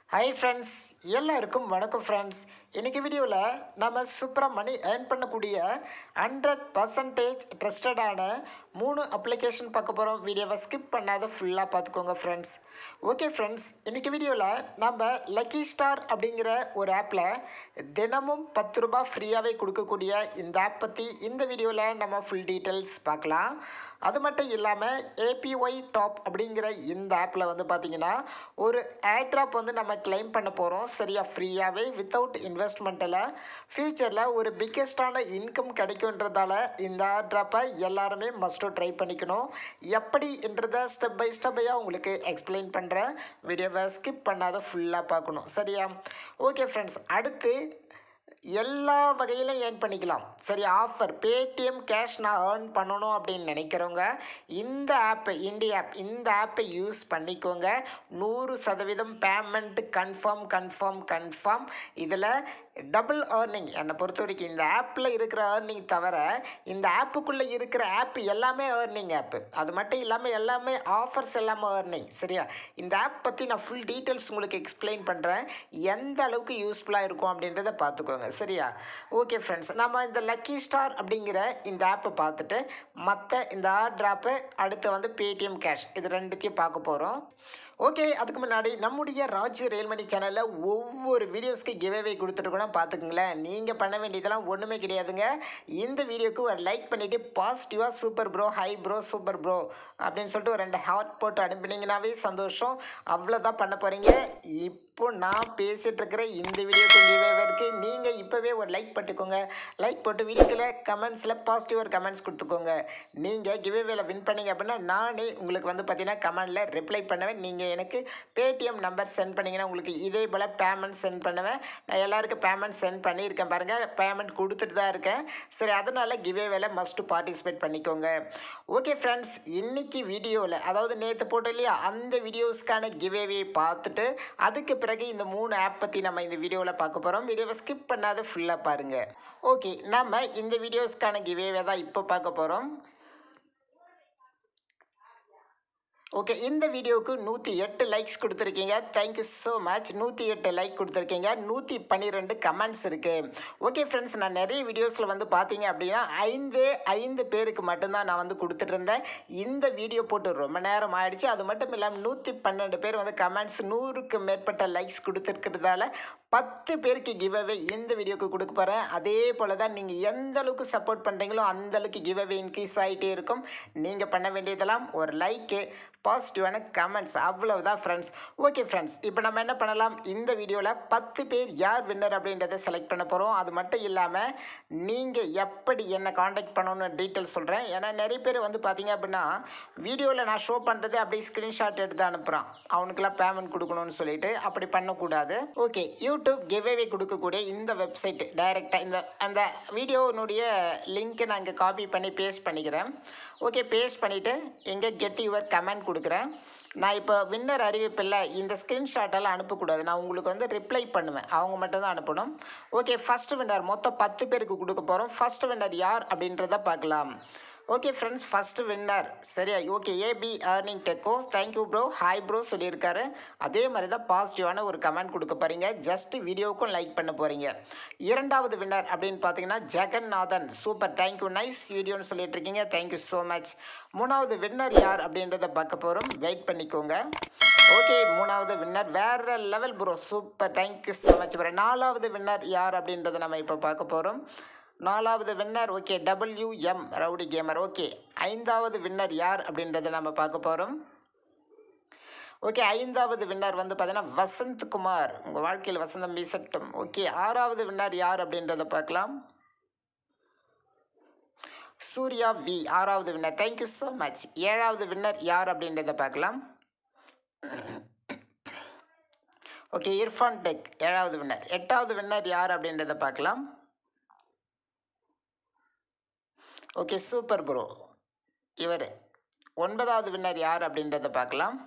hi friends எல்லாருக்கும் வணக்கம் friends இன்றைக்கி வீடியோவில் நம்ம சூப்பராக மணி ஏர்ன் பண்ணக்கூடிய ஹண்ட்ரட் பர்சன்டேஜ் ட்ரஸ்டடான மூணு அப்ளிகேஷன் பார்க்க போகிறோம் வீடியோவை ஸ்கிப் பண்ணாத ஃபுல்லாக பார்த்துக்கோங்க ஃப்ரெண்ட்ஸ் ஓகே ஃப்ரெண்ட்ஸ் இன்றைக்கி வீடியோவில் நம்ம லக்கி ஸ்டார் அப்படிங்கிற ஒரு ஆப்பில் தினமும் பத்து ரூபாய் ஃப்ரீயாகவே கொடுக்கக்கூடிய இந்த ஆப் பற்றி இந்த வீடியோவில் நம்ம ஃபுல் டீட்டெயில்ஸ் பார்க்கலாம் அது மட்டும் இல்லாமல் ஏபிஒய் டாப் அப்படிங்கிற இந்த ஆப்பில் வந்து பார்த்தீங்கன்னா ஒரு ஏர்ட்ராப் வந்து நம்ம கிளைம் பண்ண போகிறோம் சரியா ஃப்ரீயாகவே வித்தவுட் இன்வெஸ்ட்மெண்ட்டில் ஃப்யூச்சரில் ஒரு பிக்கெஸ்டான இன்கம் கிடைக்குன்றதால இந்த ஏர்ட்ராப்பை எல்லாருமே மஸ்ட்டு ட்ரை பண்ணிக்கணும் எப்படின்றத ஸ்டெப் பை ஸ்டெப்பையாக உங்களுக்கு எக்ஸ்பிளைன் பண்ணுறேன் வீடியோவை ஸ்கிப் பண்ணாத ஃபுல்லாக பார்க்கணும் சரியா ஓகே ஃப்ரெண்ட்ஸ் அடுத்து எல்லா வகையிலும் ஏர்ன் பண்ணிக்கலாம் சரி ஆஃபர் பேடிஎம் கேஷ் நான் ஏர்ன் பண்ணணும் அப்படின்னு நினைக்கிறவங்க இந்த ஆப்பை இண்டியா ஆப் இந்த ஆப்பை யூஸ் பண்ணிக்கோங்க நூறு சதவீதம் பேமெண்ட் கன்ஃபார்ம் கன்ஃபார்ம் கன்ஃபார்ம் இதில் டபுள் ஏர்னிங் என்னை பொறுத்த வரைக்கும் இந்த ஆப்பில் இருக்கிற ஏர்னிங் தவிர இந்த ஆப்புக்குள்ளே இருக்கிற ஆப் எல்லாமே ஏர்னிங் ஆப்பு அது மட்டும் இல்லாமல் எல்லாமே ஆஃபர்ஸ் எல்லாமே ஏர்னிங் சரியா இந்த ஆப் பற்றி நான் ஃபுல் டீட்டெயில்ஸ் உங்களுக்கு எக்ஸ்பிளைன் பண்ணுறேன் எந்த அளவுக்கு யூஸ்ஃபுல்லாக இருக்கும் அப்படின்றத பார்த்துக்கோங்க சரியா ஓகே ஃப்ரெண்ட்ஸ் நம்ம இந்த லக்கி ஸ்டார் அப்படிங்கிற இந்த ஆப்பை பார்த்துட்டு மற்ற இந்த ஆர் ட்ராப்பு அடுத்து வந்து பேடிஎம் கேஷ் இது ரெண்டுத்தையும் பார்க்க போகிறோம் ஓகே அதுக்கு முன்னாடி நம்முடைய ராஜு ரயில்மணி சேனலில் ஒவ்வொரு வீடியோஸ்க்கு கிவ்அவே கொடுத்துருக்கோம் பார்த்துக்குங்களேன் நீங்கள் பண்ண வேண்டியதெல்லாம் ஒன்றுமே கிடையாதுங்க இந்த வீடியோக்கு ஒரு லைக் பண்ணிவிட்டு பாசிட்டிவாக super bro hi bro super bro அப்படின்னு சொல்லிட்டு ஒரு ரெண்டு ஹார்ட் போட்டு அனுப்பினீங்கன்னாவே சந்தோஷம் அவ்வளோதான் பண்ண போகிறீங்க இப்போ நான் பேசிகிட்டு இருக்கிற இந்த வீடியோக்கு கிவ்அவேக்கு நீங்கள் இப்போவே ஒரு லைக் போட்டுக்கோங்க லைக் போட்டு வீடியோக்கில் கமெண்ட்ஸில் பாசிட்டிவ் ஒரு கமெண்ட்ஸ் கொடுத்துக்கோங்க நீங்கள் கிவ்அவேல வின் பண்ணீங்க அப்படின்னா நானே உங்களுக்கு வந்து பார்த்தீங்கன்னா கமெண்டில் ரிப்ளை பண்ணுவேன் நீங்கள் எனக்கு பேடிஎம் நம்பர் சென்ட் பண்ணிங்கன்னா உங்களுக்கு இதே போல் பேமெண்ட் சென்ட் பண்ணுவேன் நான் எல்லாருக்கும் பேமெண்ட் சென்ட் பண்ணியிருக்கேன் பாருங்கள் பேமெண்ட் கொடுத்துட்டு தான் இருக்கேன் சரி அதனால் கிவ்அவேல மஸ்ட்டு பார்ட்டிசிபேட் பண்ணிக்கோங்க ஓகே ஃப்ரெண்ட்ஸ் இன்னைக்கு வீடியோவில் அதாவது நேற்று போட்டோம் இல்லையா அந்த வீடியோஸ்க்கான கிவ்அவே பார்த்துட்டு அதுக்கு பிறகு இந்த மூணு ஆப் பற்றி நம்ம இந்த வீடியோவில் பார்க்க போகிறோம் வீடியோவை ஸ்கிப் பண்ணாத ஃபுல்லாக பாருங்கள் ஓகே நம்ம இந்த வீடியோஸ்க்கான கிவ்அவே தான் இப்போ பார்க்க போகிறோம் ஓகே இந்த வீடியோவுக்கு நூற்றி எட்டு லைக்ஸ் கொடுத்துருக்கீங்க தேங்க்யூ ஸோ மச் நூற்றி எட்டு லைக் கொடுத்துருக்கீங்க நூற்றி பன்னிரெண்டு கமெண்ட்ஸ் இருக்குது ஓகே ஃப்ரெண்ட்ஸ் நான் நிறைய வீடியோஸில் வந்து பார்த்தீங்க அப்படின்னா ஐந்து ஐந்து பேருக்கு மட்டும்தான் நான் வந்து கொடுத்துட்டு இருந்தேன் இந்த வீடியோ போட்டு ரொம்ப நேரம் ஆயிடுச்சு அது மட்டும் இல்லாமல் நூற்றி பன்னெண்டு பேர் வந்து கமெண்ட்ஸ் நூறுக்கு மேற்பட்ட லைக்ஸ் கொடுத்துருக்கிறதால பத்து பேருக்கு கிவ் அவே இந்த வீடியோக்கு கொடுக்க போகிறேன் அதே போல் தான் நீங்கள் எந்த அளவுக்கு சப்போர்ட் பண்ணுறீங்களோ அந்த அளவுக்கு கிவ் அவே இன்க்ரீஸ் ஆகிட்டே இருக்கும் நீங்கள் பண்ண வேண்டியதெல்லாம் ஒரு லைக்கு பாசிட்டிவான கமெண்ட்ஸ் அவ்வளவுதான் ஃப்ரெண்ட்ஸ் ஓகே ஃப்ரெண்ட்ஸ் இப்போ நம்ம என்ன பண்ணலாம் இந்த வீடியோவில் பத்து பேர் யார் வின்னர் அப்படின்றத செலக்ட் பண்ண போகிறோம் அது மட்டும் இல்லாமல் நீங்கள் எப்படி என்னை காண்டாக்ட் பண்ணணும்னு டீட்டெயில் சொல்கிறேன் ஏன்னா நிறைய பேர் வந்து பார்த்தீங்க அப்படின்னா வீடியோவில் நான் ஷோ பண்ணுறது அப்படியே ஸ்க்ரீன்ஷாட் எடுத்து அனுப்புகிறான் அவனுக்கெல்லாம் பேமெண்ட் கொடுக்கணும்னு சொல்லிட்டு அப்படி பண்ணக்கூடாது ஓகே யூடியூப் கிவ்அவே கொடுக்கக்கூடிய இந்த வெப்சைட் டைரெக்டாக இந்த அந்த வீடியோனுடைய லிங்க்கை நான் இங்கே காப்பி பண்ணி பேஸ்ட் பண்ணிக்கிறேன் ஓகே பேஸ்ட் பண்ணிவிட்டு எங்கே கெட் யுவர் கமெண்ட் கொடுக்குறேன் நான் இப்போ வின்னர் அறிவிப்பில்லை இந்த ஸ்க்ரீன்ஷாட்டெல்லாம் அனுப்பக்கூடாது நான் உங்களுக்கு வந்து ரிப்ளை பண்ணுவேன் அவங்க மட்டும் தான் அனுப்பணும் ஓகே ஃபஸ்ட்டு வின்னர் மொத்தம் பத்து பேருக்கு கொடுக்க போகிறோம் ஃபஸ்ட்டு வின்னர் யார் அப்படின்றத பார்க்கலாம் ஓகே ஃப்ரெண்ட்ஸ் ஃபஸ்ட்டு வின்னர் சரியா ஓகே ஏபி ஏர்னிங் டெக்கோ தேங்க்யூ ப்ரோ ஹாய் ப்ரோ சொல்லியிருக்காரு அதே மாதிரி தான் பாசிட்டிவான ஒரு கமெண்ட் கொடுக்க போகிறீங்க ஜஸ்ட் வீடியோவுக்கும் லைக் பண்ண போகிறீங்க இரண்டாவது வின்னர் அப்படின்னு பார்த்தீங்கன்னா ஜெகநாதன் சூப்பர் தேங்க்யூ நைஸ் வீடியோன்னு சொல்லிட்டு இருக்கீங்க தேங்க்யூ ஸோ மச் மூணாவது வின்னர் யார் அப்படின்றத பார்க்க போகிறோம் வெயிட் பண்ணிக்கோங்க ஓகே மூணாவது வின்னர் வேற level bro super thank you so much bro நாலாவது வின்னர் யார் அப்படின்றத நம்ம இப்போ பார்க்க போகிறோம் நாலாவது winner okay WM rowdy gamer okay ஐந்தாவது வின்னர் யார் அப்படின்றத நம்ம பார்க்க போகிறோம் ஓகே ஐந்தாவது வின்னர் வந்து பார்த்தீங்கன்னா வசந்த் குமார் உங்கள் வாழ்க்கையில் வசந்தம் வீசட்டும் ஓகே ஆறாவது வின்னர் யார் அப்படின்றத பார்க்கலாம் சூர்யா வி ஆறாவது வின்னர் தேங்க்யூ ஸோ மச் ஏழாவது வின்னர் யார் அப்படின்றத பார்க்கலாம் ஓகே இர்ஃபான் டெக் ஏழாவது வின்னர் எட்டாவது வின்னர் யார் அப்படின்றத பார்க்கலாம் ஓகே சூப்பர் ப்ரோ இவர் ஒன்பதாவது வின்னர் யார் அப்படின்றத பார்க்கலாம்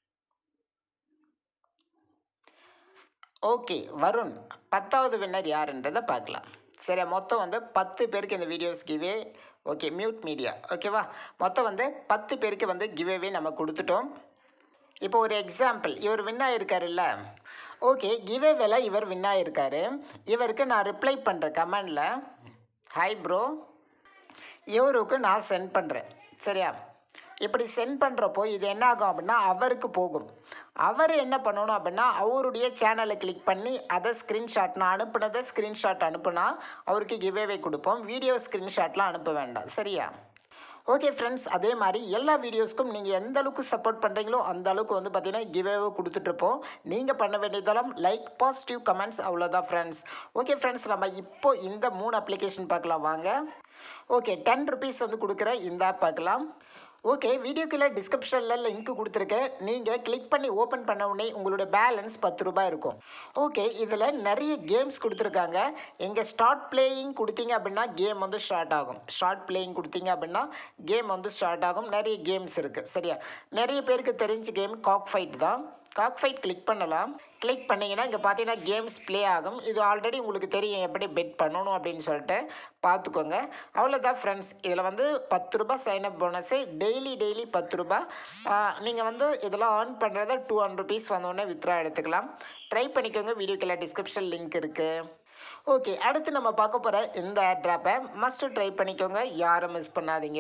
ஓகே வருண் பத்தாவது வின்னர் யாருன்றதை பார்க்கலாம் சரி மொத்தம் வந்து பத்து பேருக்கு இந்த videos giveaway okay mute media ஓகேவா மொத்தம் வந்து பத்து பேருக்கு வந்து கிவ்அவே நம்ம கொடுத்துட்டோம் இப்போ ஒரு எக்ஸாம்பிள் இவர் வின் ஆயிருக்காருல்ல ஓகே கிவே வேலை இவர் வின் ஆயிருக்காரு இவருக்கு நான் ரிப்ளை பண்ணுறேன் கமெண்டில் ஹாய் ப்ரோ இவருக்கு நான் சென்ட் பண்ணுறேன் சரியா இப்படி சென்ட் பண்ணுறப்போ இது என்ன ஆகும் அப்படின்னா அவருக்கு போகும் அவர் என்ன பண்ணணும் அப்படின்னா அவருடைய சேனலை கிளிக் பண்ணி அதை ஸ்க்ரீன்ஷாட் நான் அனுப்புனதை ஸ்க்ரீன்ஷாட் அனுப்புனா அவருக்கு கிவேவே கொடுப்போம் வீடியோ ஸ்க்ரீன்ஷாட்லாம் அனுப்ப வேண்டாம் சரியா ஓகே ஃப்ரெண்ட்ஸ் அதே மாதிரி எல்லா வீடியோஸ்க்கும் நீங்கள் எந்த அளவுக்கு சப்போர்ட் பண்ணுறீங்களோ அந்த அளவுக்கு வந்து பார்த்தீங்கன்னா கிவேவே கொடுத்துட்ருப்போம் நீங்கள் பண்ண வேண்டியதெல்லாம் லைக் பாசிட்டிவ் கமெண்ட்ஸ் அவ்வளோதான் ஃப்ரெண்ட்ஸ் ஓகே ஃப்ரெண்ட்ஸ் நம்ம இப்போ இந்த மூணு அப்ளிகேஷன் பார்க்கலாம் வாங்க ஓகே டென் ருபீஸ் வந்து கொடுக்குற இந்த ஆப் பார்க்கலாம் ஓகே வீடியோக்குள்ள டிஸ்கிரிப்ஷனில் லிங்க் கொடுத்துருக்கேன் நீங்கள் கிளிக் பண்ணி ஓப்பன் பண்ண உடனே உங்களோட பேலன்ஸ் பத்து ரூபாய் இருக்கும் ஓகே இதில் நிறைய கேம்ஸ் கொடுத்துருக்காங்க எங்கே ஸ்டார்ட் பிளேயிங் கொடுத்தீங்க அப்படின்னா கேம் வந்து ஸ்டார்ட் ஆகும் ஸ்டார்ட் பிளேயிங் கொடுத்தீங்க அப்படின்னா கேம் வந்து ஸ்டார்ட் ஆகும் நிறைய கேம்ஸ் இருக்குது சரியா நிறைய பேருக்கு தெரிஞ்ச கேம் காக் ஃபைட் தான் காக் ஃபைட் கிளிக் பண்ணலாம் கிளிக் பண்ணிங்கன்னா இங்கே பார்த்தீங்கன்னா கேம்ஸ் ப்ளே ஆகும் இது ஆல்ரெடி உங்களுக்கு தெரியும் எப்படி பெட் பண்ணணும் அப்படின்னு சொல்லிட்டு பார்த்துக்கோங்க அவ்வளோதான் ஃப்ரெண்ட்ஸ் இதில் வந்து பத்து ரூபாய் sign up bonus daily daily பத்து ரூபாய் நீங்கள் வந்து இதெல்லாம் ஏர்ன் பண்ணுறத டூ ஹண்ட்ரட் ருபீஸ் வந்தோடனே வித்ரா எடுத்துக்கலாம் ட்ரை பண்ணிக்கோங்க வீடியோக்கில் டிஸ்கிரிப்ஷன் லிங்க் இருக்குது ஓகே அடுத்து நம்ம பார்க்க போகிற இந்த ஏர் ட்ராப்பை மஸ்ட்டு ட்ரை பண்ணிக்கோங்க யாரும் மிஸ் பண்ணாதீங்க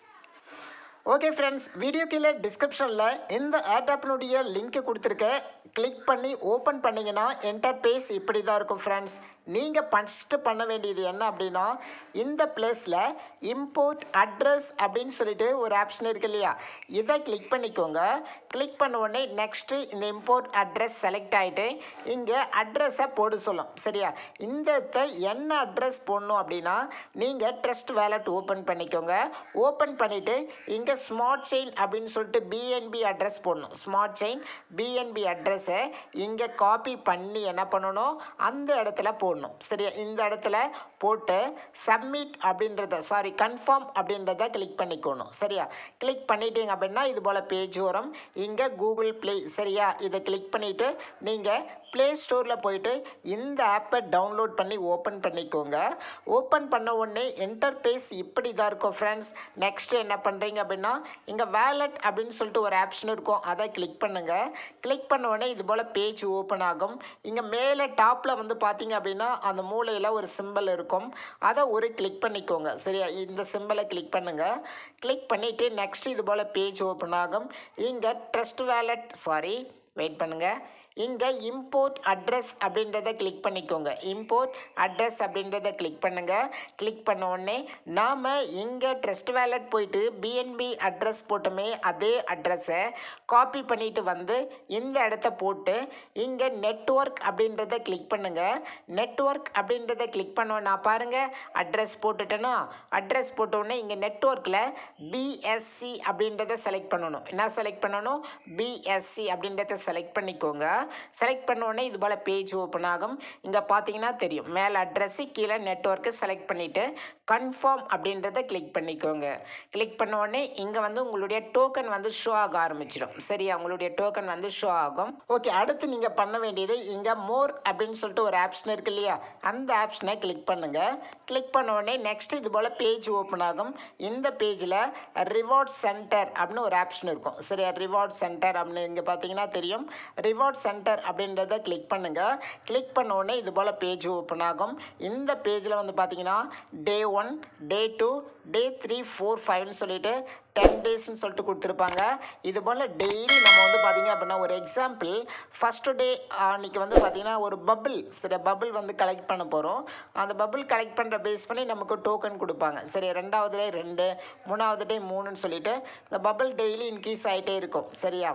ஓகே ஃப்ரெண்ட்ஸ் வீடியோ கீழே டிஸ்கிரிப்ஷனில் இந்த ஏர்டாப்பினுடைய லிங்க்கை கொடுத்துருக்கேன் கிளிக் பண்ணி ஓப்பன் பண்ணிங்கன்னா என்டர் பேஸ் இப்படி தான் இருக்கும் ஃப்ரெண்ட்ஸ் நீங்கள் ஃபஸ்ட்டு பண்ண வேண்டியது என்ன அப்படின்னா இந்த பிளேஸில் இம்போர்ட் அட்ரஸ் அப்படின்னு சொல்லிட்டு ஒரு ஆப்ஷன் இருக்கு இல்லையா இதை கிளிக் பண்ணிக்கோங்க கிளிக் பண்ண உடனே நெக்ஸ்ட்டு இந்த இம்போர்ட் அட்ரஸ் செலக்ட் ஆகிட்டு இங்கே அட்ரஸை போட சொல்லும் சரியா இந்த இடத்த என்ன அட்ரஸ் போடணும் அப்படின்னா நீங்கள் ட்ரஸ்ட் வேலட் ஓப்பன் பண்ணிக்கோங்க ஓப்பன் பண்ணிவிட்டு இங்கே ஸ்மார்ட் செயின் அப்படின்னு சொல்லிட்டு பிஎன்பி அட்ரஸ் போடணும் ஸ்மார்ட் செயின் பிஎன்பி அட்ரஸை இங்கே காப்பி பண்ணி என்ன பண்ணணும் அந்த இடத்துல போடணும் சரியா இந்த இடத்துல போட்டு சப்மிட் அப்படின்றத சாரி கன்ஃபார்ம் அப்படின்றத கிளிக் பண்ணிக்கணும் சரியா கிளிக் பண்ணிட்டீங்க அப்படின்னா இது போல் பேஜ் வரும் இங்கே கூகுள் ப்ளே சரியா இதை கிளிக் பண்ணிவிட்டு நீங்கள் ப்ளே ஸ்டோரில் போயிட்டு இந்த ஆப்பை டவுன்லோட் பண்ணி ஓப்பன் பண்ணிக்கோங்க ஓப்பன் பண்ண உடனே என்டர் பேஸ் இப்படி தான் இருக்கும் ஃப்ரெண்ட்ஸ் நெக்ஸ்ட் என்ன பண்ணுறீங்க அப்படின்னா இங்கே வேலட் அப்படின்னு சொல்லிட்டு ஒரு ஆப்ஷன் இருக்கும் அதை கிளிக் பண்ணுங்கள் கிளிக் பண்ண உடனே இது போல் பேஜ் ஓப்பன் ஆகும் இங்கே மேலே டாப்பில் வந்து பார்த்தீங்க அப்படின்னா அந்த மூலையில் ஒரு சிம்பிள் இருக்கும் அதை ஒரு கிளிக் பண்ணிக்கோங்க சரியா இந்த சிம்பிளை கிளிக் பண்ணுங்கள் கிளிக் பண்ணிவிட்டு நெக்ஸ்ட் இது போல் பேஜ் ஓப்பன் ஆகும் இங்கே ட்ரஸ்ட் வேலட் சாரி வெயிட் பண்ணுங்கள் இங்கே இம்போர்ட் அட்ரஸ் அப்படின்றத கிளிக் பண்ணிக்கோங்க இம்போர்ட் அட்ரஸ் அப்படின்றத கிளிக் பண்ணுங்கள் கிளிக் பண்ண உடனே நாம் இங்கே ட்ரஸ்ட் வேலட் போயிட்டு பிஎன்பி அட்ரஸ் போட்டோமே அதே அட்ரஸை காப்பி பண்ணிட்டு வந்து இந்த இடத்த போட்டு இங்கே நெட்ஒர்க் அப்படின்றத கிளிக் பண்ணுங்கள் நெட்ஒர்க் அப்படின்றத கிளிக் பண்ண நான் பாருங்கள் அட்ரஸ் போட்டுட்டேன்னா அட்ரஸ் போட்ட உடனே இங்கே நெட்ஒர்க்கில் பிஎஸ்சி அப்படின்றத செலக்ட் பண்ணணும் என்ன செலக்ட் பண்ணணும் பிஎஸ்சி அப்படின்றத செலக்ட் பண்ணிக்கோங்க செலக்ட் பண்ண உடனே இது போல் பேஜ் ஓப்பன் ஆகும் இங்கே பார்த்தீங்கன்னா தெரியும் மேலே அட்ரஸ்ஸு கீழே நெட்ஒர்க்கு செலக்ட் பண்ணிவிட்டு கன்ஃபார்ம் அப்படின்றத கிளிக் பண்ணிக்கோங்க கிளிக் பண்ண உடனே இங்கே வந்து உங்களுடைய டோக்கன் வந்து ஷோ ஆக ஆரம்பிச்சிடும் சரியா உங்களுடைய டோக்கன் வந்து ஷோ ஆகும் ஓகே அடுத்து நீங்கள் பண்ண வேண்டியது இங்கே மோர் அப்படின்னு சொல்லிட்டு ஒரு ஆப்ஷன் இருக்கு இல்லையா அந்த ஆப்ஷனை கிளிக் பண்ணுங்கள் கிளிக் பண்ண உடனே நெக்ஸ்ட் இது போல் பேஜ் ஓப்பன் ஆகும் இந்த பேஜில் ரிவார்ட் சென்டர் அப்படின்னு ஒரு ஆப்ஷன் இருக்கும் சரியா ரிவார்ட் சென்டர் அப்படின்னு இங்கே பார்த்தீங்கன்னா தெரியும் ரிவார்ட் சென்டர் அப்படின்றத கிளிக் பண்ணுங்கள் கிளிக் பண்ண உடனே இது போல் பேஜ் ஓப்பன் ஆகும் இந்த பேஜில் வந்து பார்த்தீங்கன்னா day one day two day three four ஃபைவ்னு சொல்லிட்டு டென் டேஸ்னு சொல்லிட்டு கொடுத்துருப்பாங்க இது போல் டெய்லி நம்ம வந்து பார்த்தீங்க அப்படின்னா ஒரு எக்ஸாம்பிள் ஃபஸ்ட்டு டே அன்றைக்கி வந்து பார்த்திங்கன்னா ஒரு பபிள் சரி பபிள் வந்து கலெக்ட் பண்ண போகிறோம் அந்த பபிள் கலெக்ட் பண்ணுற பேஸ் பண்ணி நமக்கு டோக்கன் கொடுப்பாங்க சரி ரெண்டாவது டே ரெண்டு மூணாவது டே மூணுன்னு சொல்லிட்டு இந்த பபிள் டெய்லி இன்க்ரீஸ் ஆகிட்டே இருக்கும் சரியா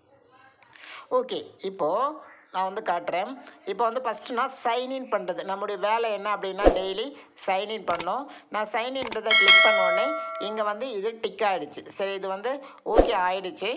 ஓகே இப்போது நான் வந்து காட்டுறேன் இப்போ வந்து ஃபஸ்ட்டு நான் சைன்இன் பண்ணுறது நம்முடைய வேலை என்ன அப்படின்னா டெய்லி சைன்இன் பண்ணோம் நான் சைன்இன்றதை கிளிக் பண்ண உடனே இங்கே வந்து இது டிக் ஆகிடுச்சு சரி இது வந்து ஓகே ஆயிடுச்சு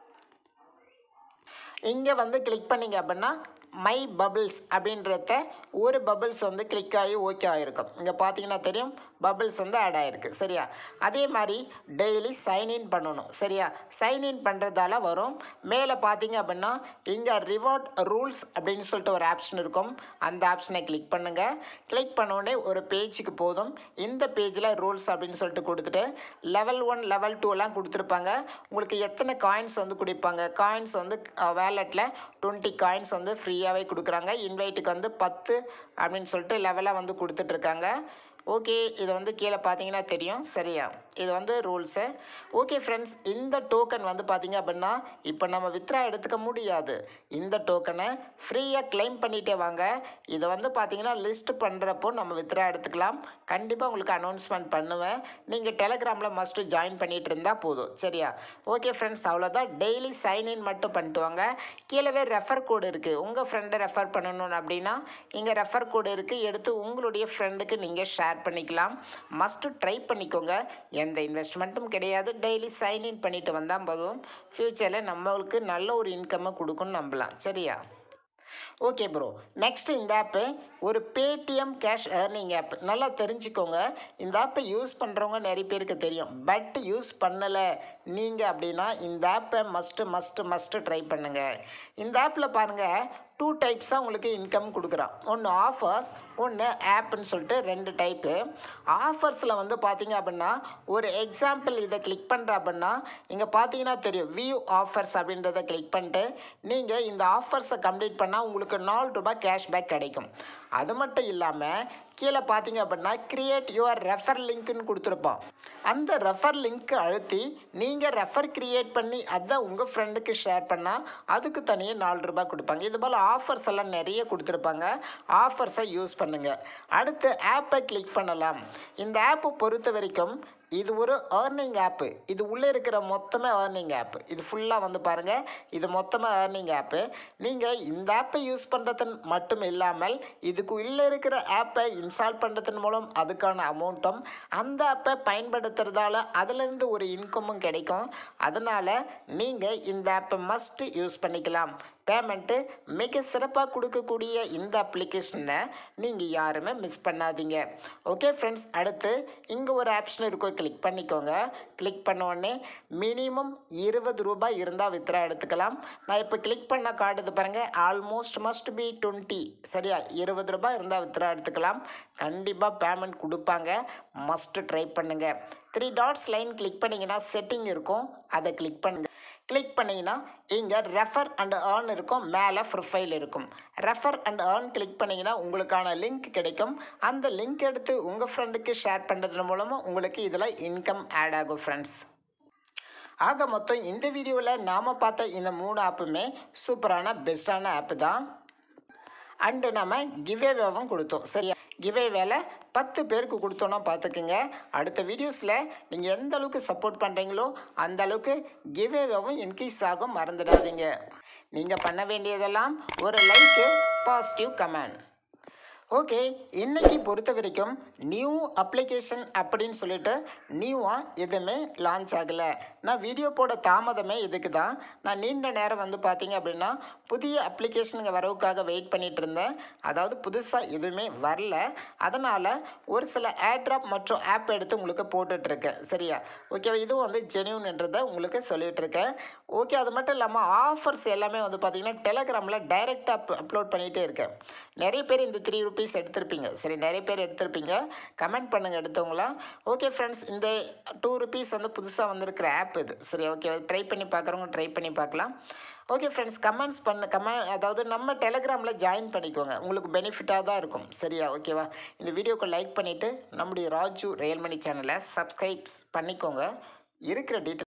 இங்கே வந்து கிளிக் பண்ணிங்க அப்படின்னா மை பபிள்ஸ் அப்படின்றத ஒரு பபிள்ஸ் வந்து கிளிக் ஆகி ஓகே ஆகிருக்கும் இங்கே பார்த்தீங்கன்னா தெரியும் பபிள்ஸ் வந்து ஆட் ஆகிருக்கு சரியா அதே மாதிரி டெய்லி சைன்இன் பண்ணணும் சரியா சைன்இன் பண்ணுறதால வரும் மேலே பார்த்தீங்க அப்படின்னா இங்கே ரிவார்ட் ரூல்ஸ் அப்படின்னு சொல்லிட்டு ஒரு ஆப்ஷன் இருக்கும் அந்த ஆப்ஷனை கிளிக் பண்ணுங்கள் கிளிக் பண்ண உடனே ஒரு பேஜுக்கு போதும் இந்த பேஜில் ரூல்ஸ் அப்படின்னு சொல்லிட்டு கொடுத்துட்டு லெவல் ஒன் லெவல் டூலாம் கொடுத்துருப்பாங்க உங்களுக்கு எத்தனை காயின்ஸ் வந்து கொடுப்பாங்க காயின்ஸ் வந்து வேலெட்டில் டுவெண்ட்டி காயின்ஸ் வந்து ஃப்ரீ ஃப்ரீயாகவே கொடுக்குறாங்க இன்வைட்டுக்கு வந்து பத்து அப்படின்னு சொல்லிட்டு லெவலாக வந்து கொடுத்துட்ருக்காங்க ஓகே இது வந்து கீழே பார்த்தீங்கன்னா தெரியும் சரியா இது வந்து ரூல்ஸு ஓகே ஃப்ரெண்ட்ஸ் இந்த டோக்கன் வந்து பார்த்தீங்க அப்படின்னா இப்போ நம்ம வித்ரா எடுத்துக்க முடியாது இந்த டோக்கனை ஃப்ரீயாக claim பண்ணிட்டே வாங்க இதை வந்து பார்த்தீங்கன்னா லிஸ்ட் பண்ணுறப்போ நம்ம வித்ரா எடுத்துக்கலாம் கண்டிப்பாக உங்களுக்கு அனௌன்ஸ்மெண்ட் பண்ணுவேன் நீங்கள் டெலகிராமில் மஸ்ட்டு ஜாயின் பண்ணிட்டு இருந்தால் போதும் சரியா ஓகே ஃப்ரெண்ட்ஸ் அவ்வளோதான் டெய்லி சைன்இன் மட்டும் பண்ணிட்டு வாங்க கீழவே ரெஃபர் கோடு இருக்குது உங்கள் ஃப்ரெண்டை ரெஃபர் பண்ணணும் அப்படின்னா இங்கே ரெஃபர் கோடு இருக்குது எடுத்து உங்களுடைய ஃப்ரெண்டுக்கு நீங்கள் ஷேர் பண்ணிக்கலாம் மஸ்ட்டு ட்ரை பண்ணிக்கோங்க எந்த இன்வெஸ்ட்மெண்ட்டும் கிடையாது டெய்லி சைன்இன் பண்ணிட்டு வந்தால் போதும் ஃப்யூச்சரில் நம்மளுக்கு நல்ல ஒரு இன்கம்மை கொடுக்குன்னு நம்பலாம் சரியா ஓகே ப்ரோ நெக்ஸ்ட் இந்த ஆப்பு ஒரு பேடிஎம் கேஷ் ஏர்னிங் ஆப் நல்லா தெரிஞ்சுக்கோங்க இந்த ஆப்பை யூஸ் பண்ணுறவங்க நிறைய பேருக்கு தெரியும் பட் யூஸ் பண்ணலை நீங்கள் அப்படின்னா இந்த ஆப்பை மஸ்ட்டு மஸ்ட்டு மஸ்ட்டு ட்ரை பண்ணுங்கள் இந்த ஆப்பில் பாருங்கள் டூ டைப்ஸாக உங்களுக்கு இன்கம் கொடுக்குறான் ஒன்று ஆஃபர்ஸ் ஒன்று ஆப்புன்னு சொல்லிட்டு ரெண்டு டைப்பு ஆஃபர்ஸில் வந்து பார்த்தீங்க அப்படின்னா ஒரு எக்ஸாம்பிள் இதை கிளிக் பண்ணுற அப்படின்னா இங்கே பார்த்தீங்கன்னா தெரியும் வியூ ஆஃபர்ஸ் அப்படின்றத கிளிக் பண்ணிட்டு நீங்கள் இந்த ஆஃபர்ஸை கம்ப்ளீட் பண்ணால் உங்களுக்கு நாலு ரூபாய் கேஷ்பேக் கிடைக்கும் அது மட்டும் இல்லாமல் கீழே பார்த்தீங்க அப்படின்னா கிரியேட் யுவர் ரெஃபர் லிங்க்னு கொடுத்துருப்போம் அந்த ரெஃபர் லிங்க் அழுத்தி நீங்கள் ரெஃபர் கிரியேட் பண்ணி அதை உங்கள் ஃப்ரெண்டுக்கு ஷேர் பண்ணால் அதுக்கு தனியாக நாலு ரூபாய் கொடுப்பாங்க இது போல் ஆஃபர்ஸ் எல்லாம் நிறைய கொடுத்துருப்பாங்க ஆஃபர்ஸை யூஸ் பண்ணுங்கள் அடுத்து ஆப்பை கிளிக் பண்ணலாம் இந்த ஆப்பை பொறுத்த வரைக்கும் இது ஒரு ஏர்னிங் ஆப்பு இது உள்ளே இருக்கிற மொத்தமே ஏர்னிங் ஆப்பு இது ஃபுல்லாக வந்து பாருங்கள் இது மொத்தமாக ஏர்னிங் ஆப்பு நீங்கள் இந்த ஆப்பை யூஸ் பண்ணுறதன் மட்டும் இல்லாமல் இதுக்கு உள்ளே இருக்கிற ஆப்பை இன்ஸ்டால் பண்ணுறதன் மூலம் அதுக்கான அமௌண்ட்டும் அந்த ஆப்பை பயன்படுத்துறதால அதிலிருந்து ஒரு இன்கமும் கிடைக்கும் அதனால் நீங்கள் இந்த ஆப்பை மஸ்ட்டு யூஸ் பண்ணிக்கலாம் பேமெண்ட்டு மிக சிறப்பாக கொடுக்கக்கூடிய இந்த அப்ளிகேஷனை நீங்கள் யாருமே மிஸ் பண்ணாதீங்க ஓகே ஃப்ரெண்ட்ஸ் அடுத்து இங்கே ஒரு ஆப்ஷன் இருக்கும் கிளிக் பண்ணிக்கோங்க கிளிக் பண்ண உடனே மினிமம் இருபது ரூபாய் இருந்தால் வித்ரா எடுத்துக்கலாம் நான் இப்போ கிளிக் பண்ண காட்டுது பாருங்கள் ஆல்மோஸ்ட் மஸ்ட் பி டுவெண்ட்டி சரியா இருபது ரூபாய் இருந்தால் வித்ரா எடுத்துக்கலாம் கண்டிப்பாக பேமெண்ட் கொடுப்பாங்க மஸ்ட்டு ட்ரை பண்ணுங்கள் த்ரீ டாட்ஸ் லைன் கிளிக் பண்ணிங்கன்னா செட்டிங் இருக்கும் அதை கிளிக் பண்ணுங்கள் கிளிக் பண்ணிங்கன்னா இங்கே ரெஃபர் அண்ட் ஏர்ன் இருக்கும் மேலே ப்ரொஃபைல் இருக்கும் ரெஃபர் அண்ட் ஏர்ன் கிளிக் பண்ணிங்கன்னா உங்களுக்கான லிங்க் கிடைக்கும் அந்த லிங்க் எடுத்து உங்கள் ஃப்ரெண்டுக்கு ஷேர் பண்ணுறது மூலமாக உங்களுக்கு இதில் இன்கம் ஆட் ஆகும் ஃப்ரெண்ட்ஸ் ஆக மொத்தம் இந்த வீடியோவில் நாம் பார்த்த இந்த மூணு ஆப்புமே சூப்பரான பெஸ்ட்டான ஆப்பு தான் அண்டு நம்ம கிவேவேவும் கொடுத்தோம் சரியா கிவே வேலை பத்து பேருக்கு கொடுத்தோன்னா பார்த்துக்குங்க அடுத்த வீடியோஸில் நீங்கள் எந்த அளவுக்கு சப்போர்ட் பண்ணுறீங்களோ அந்த அளவுக்கு கிவேவேவும் இன்க்ரீஸ் ஆகும் மறந்துடாதீங்க நீங்கள் பண்ண வேண்டியதெல்லாம் ஒரு லைக்கு பாசிட்டிவ் கமெண்ட் ஓகே இன்னைக்கு பொறுத்த வரைக்கும் நியூ அப்ளிகேஷன் அப்படின்னு சொல்லிட்டு நியூவாக எதுவுமே லான்ச் ஆகலை நான் வீடியோ போட தாமதமே இதுக்கு தான் நான் நீண்ட நேரம் வந்து பார்த்தீங்க அப்படின்னா புதிய அப்ளிகேஷனுங்க வரவுக்காக வெயிட் பண்ணிட்டு இருந்தேன் அதாவது புதுசாக எதுவுமே வரல அதனால் ஒரு சில ஏர்ட்ராப் மற்றும் ஆப் எடுத்து உங்களுக்கு போட்டுட்ருக்கேன் சரியா ஓகே இதுவும் வந்து ஜெனியூன்ன்றதை உங்களுக்கு சொல்லிட்டு இருக்கேன் ஓகே அது மட்டும் இல்லாமல் ஆஃபர்ஸ் எல்லாமே வந்து பார்த்தீங்கன்னா டெலகிராமில் டைரெக்டாக அப் அப்லோட் பண்ணிகிட்டே இருக்கேன் நிறைய பேர் இந்த த்ரீ ருபீஸ் எடுத்திருப்பீங்க சரி நிறைய பேர் எடுத்திருப்பீங்க கமெண்ட் பண்ணுங்கள் எடுத்தவங்களாம் ஓகே ஃப்ரெண்ட்ஸ் இந்த டூ ருபீஸ் வந்து புதுசாக வந்திருக்கிற ஆப் இது சரி ஓகே ட்ரை பண்ணி பார்க்குறவங்க ட்ரை பண்ணி பார்க்கலாம் ஓகே ஃப்ரெண்ட்ஸ் கமெண்ட்ஸ் பண்ண கமெண்ட் அதாவது நம்ம டெலகிராமில் ஜாயின் பண்ணிக்கோங்க உங்களுக்கு பெனிஃபிட்டாக தான் இருக்கும் சரியா ஓகேவா இந்த வீடியோக்கு லைக் பண்ணிவிட்டு நம்முடைய ராஜு ரியல்மணி சேனலை சப்ஸ்கிரைப் பண்ணிக்கோங்க இருக்கிற டீட்டெயில்